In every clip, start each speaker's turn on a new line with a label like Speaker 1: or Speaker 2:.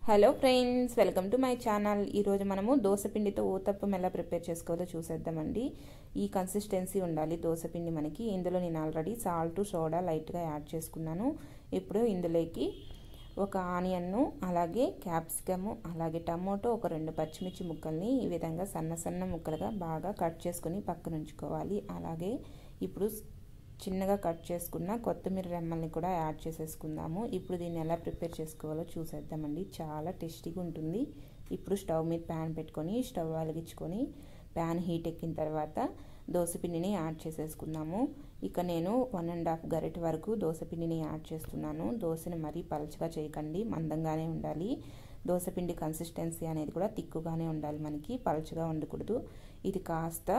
Speaker 1: hello friends welcome to my channel ఈరోజు మనము దోసపిండితో ఊతప్పం ఎలా ప్రిపేర్ చేసుకోవాలో చూసేద్దామండి ఈ కన్సిస్టెన్సీ ఉండాలి దోసపిండి మనకి ఇందులో నేను ఆల్రెడీ సాల్ట్ సోడా లైట్గా యాడ్ చేసుకున్నాను ఇప్పుడు ఇందులోకి ఒక ఆనియన్ను అలాగే క్యాప్సికము అలాగే టమోటో ఒక రెండు పచ్చిమిర్చి ముక్కల్ని ఈ విధంగా సన్న సన్న ముక్కలుగా బాగా కట్ చేసుకుని పక్కన ఉంచుకోవాలి అలాగే ఇప్పుడు చిన్నగా కట్ చేసుకున్న కొత్తిమీర రెమ్మల్ని కూడా యాడ్ చేసేసుకుందాము ఇప్పుడు దీన్ని ఎలా ప్రిపేర్ చేసుకోవాలో చూసేద్దామండి చాలా టేస్టీగా ఉంటుంది ఇప్పుడు స్టవ్ మీద ప్యాన్ పెట్టుకొని స్టవ్ వెలిగించుకొని ప్యాన్ హీట్ ఎక్కిన తర్వాత దోసపిండిని యాడ్ చేసేసుకుందాము ఇక నేను వన్ అండ్ హాఫ్ గరిట వరకు దోసపిండిని యాడ్ చేస్తున్నాను దోశని మరీ పలచగా చేయకండి మందంగానే ఉండాలి దోసపిండి కన్సిస్టెన్సీ అనేది కూడా తిక్కుగానే ఉండాలి మనకి పలచగా ఉండకూడదు ఇది కాస్త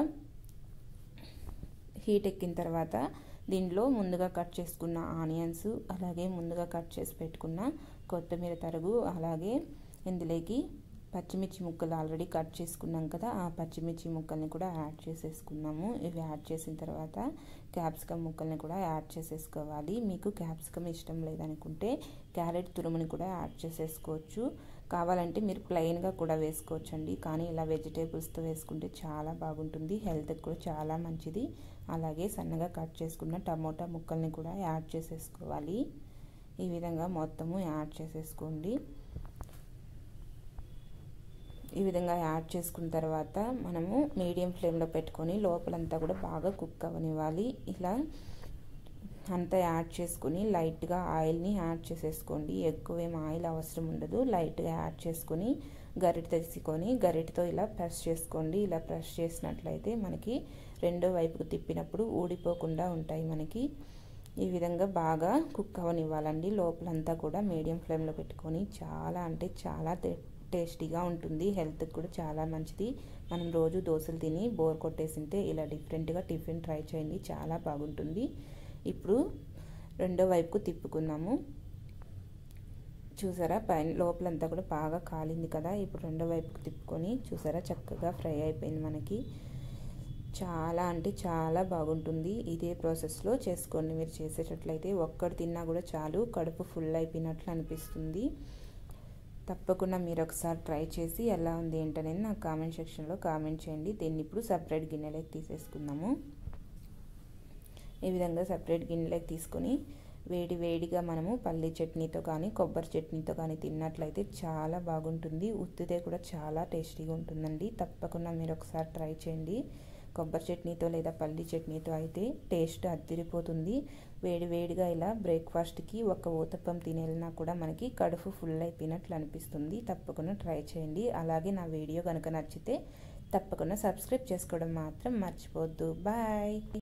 Speaker 1: హీట్ ఎక్కిన తర్వాత దీనిలో ముందుగా కట్ చేసుకున్న ఆనియన్స్ అలాగే ముందుగా కట్ చేసి పెట్టుకున్న కొత్తిమీర తరుగు అలాగే ఇందులోకి పచ్చిమిర్చి ముక్కలు ఆల్రెడీ కట్ చేసుకున్నాం కదా ఆ పచ్చిమిర్చి ముక్కల్ని కూడా యాడ్ చేసేసుకున్నాము ఇవి యాడ్ చేసిన తర్వాత క్యాప్సికమ్ ముక్కల్ని కూడా యాడ్ చేసేసుకోవాలి మీకు క్యాప్సికమ్ ఇష్టం లేదనుకుంటే క్యారెట్ తురుముని కూడా యాడ్ చేసేసుకోవచ్చు కావాలంటే మీరు ప్లెయిన్గా కూడా వేసుకోవచ్చు అండి కానీ ఇలా వెజిటేబుల్స్తో వేసుకుంటే చాలా బాగుంటుంది హెల్త్కి కూడా చాలా మంచిది అలాగే సన్నగా కట్ చేసుకున్న టమోటా ముక్కల్ని కూడా యాడ్ చేసేసుకోవాలి ఈ విధంగా మొత్తము యాడ్ చేసేసుకోండి ఈ విధంగా యాడ్ చేసుకున్న తర్వాత మనము మీడియం ఫ్లేమ్లో పెట్టుకొని లోపలంతా కూడా బాగా కుక్ అవ్వనివ్వాలి ఇలా అంతా యాడ్ చేసుకుని లైట్గా ఆయిల్ని యాడ్ చేసేసుకోండి ఎక్కువేం ఆయిల్ అవసరం ఉండదు లైట్గా యాడ్ చేసుకొని గరిట తీసుకొని గరిటతో ఇలా ప్రెస్ చేసుకోండి ఇలా ప్రెస్ చేసినట్లయితే మనకి రెండో వైపుకు తిప్పినప్పుడు ఊడిపోకుండా ఉంటాయి మనకి ఈ విధంగా బాగా కుక్ అవనివ్వాలండి లోపలంతా కూడా మీడియం ఫ్లేమ్లో పెట్టుకొని చాలా అంటే చాలా టేస్టీగా ఉంటుంది హెల్త్కి కూడా చాలా మంచిది మనం రోజు దోశలు తిని బోర్ కొట్టేసింటే ఇలా డిఫరెంట్గా టిఫిన్ ట్రై చేయండి చాలా బాగుంటుంది ఇప్పుడు రెండో వైపుకు తిప్పుకుందాము చూసారా పైన లోపలంతా కూడా బాగా కాలింది కదా ఇప్పుడు రెండో వైపుకు తిప్పుకొని చూసారా చక్కగా ఫ్రై అయిపోయింది మనకి చాలా అంటే చాలా బాగుంటుంది ఇదే ప్రాసెస్లో చేసుకోండి మీరు చేసేటట్లయితే ఒక్కటి తిన్నా కూడా చాలు కడుపు ఫుల్ అయిపోయినట్లు అనిపిస్తుంది తప్పకుండా మీరు ఒకసారి ట్రై చేసి ఎలా ఉంది ఏంటనేది నాకు కామెంట్ సెక్షన్లో కామెంట్ చేయండి దీన్ని ఇప్పుడు సపరేట్ గిన్నెలోకి తీసేసుకుందాము ఈ విధంగా సపరేట్ గిన్నెలోకి తీసుకొని వేడి వేడిగా మనము పల్లీ చట్నీతో కానీ కొబ్బరి చట్నీతో కానీ తిన్నట్లయితే చాలా బాగుంటుంది ఉత్తిదే కూడా చాలా టేస్టీగా ఉంటుందండి తప్పకుండా మీరు ఒకసారి ట్రై చేయండి కొబ్బరి చట్నీతో లేదా పల్లీ చట్నీతో అయితే టేస్ట్ అద్దిరిపోతుంది వేడి వేడిగా ఇలా బ్రేక్ఫాస్ట్కి ఒక ఊతప్పం తినేలినా కూడా మనకి కడుపు ఫుల్ అయిపోయినట్లు అనిపిస్తుంది తప్పకుండా ట్రై చేయండి అలాగే నా వీడియో కనుక నచ్చితే తప్పకుండా సబ్స్క్రైబ్ చేసుకోవడం మాత్రం మర్చిపోవద్దు బాయ్